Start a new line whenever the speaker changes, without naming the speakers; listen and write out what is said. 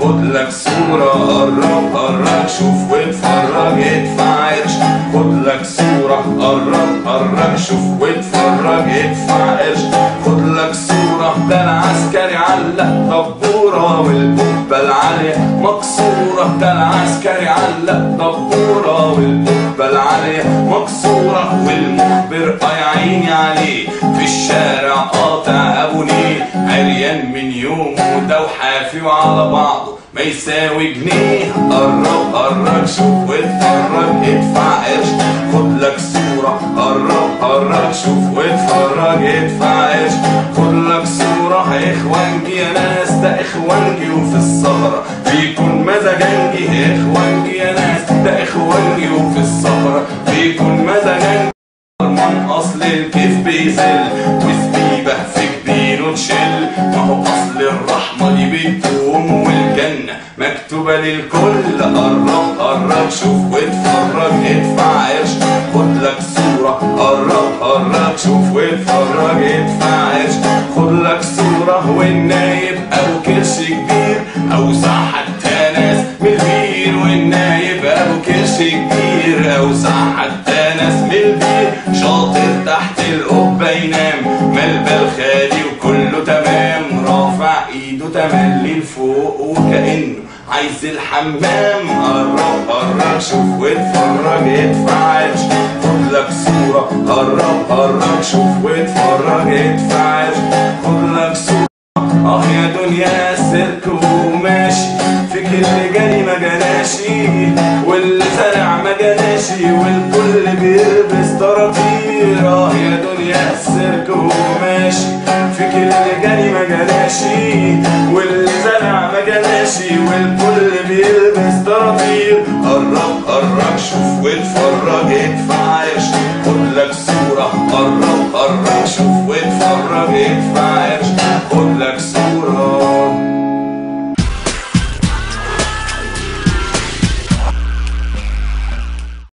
خد لك صورة قرب قرب شوف واتفرج ادفع قرش خد لك صورة قرب قرب شوف واتفرج ادفع قرش خد لك صورة ده العسكري علق دبورة والقبة العالية مكسورة ده العسكري علق دبورة والقبة العالية مكسورة والمخبر اه يا عيني عليه في الشارع قاطع ابو نيل عريان من يومه ده وحافي وعلى بعضه ما يساوي جنيه قرب قرب شوف واتفرج ادفع قرش خد لك صورة قرب قرب شوف واتفرج ادفع قرش خد لك صورة اخوانجي يا ناس ده اخوانجي وفي السهرة بيكون مزاجنجي اخوانجي يا ناس ده اخوانجي وفي السهرة بيكون مزاجنجي من اصل الكيف بيزل وزبيبة في جبينه تشل ما هو اصل الرحمة دي بتقوم والجنة مكتوبة للكل قرب قرب شوف واتفرج ادفع قرش خد لك صورة قرب قرب شوف واتفرج ادفع قرش خد لك صورة والنايب ابو كرش كبير اوسع حتى ناس من البير والنايب ابو كرش كبير اوسع حتى ناس من البير شاطر تحت القبة ينام ملبل خالي وكله تمام رافع ايده تملي لفوق وكأنه عايز الحمام قرب قرب شوف واتفرج ادفع قرش خد لك صورة قرب قرب شوف واتفرج ادفع قرش خد لك صورة اه يا دنيا سيرك وماشي فيك اللي جاني ما جناشي واللي زرع ما جناشي والكل بيلبس طراطير اه يا دنيا سيرك وماشي فيك اللي جاني ما جناشي واللي زرع ما جناشي والكل بيلبس طراطير قرب قرب شوف واتفرج ادفع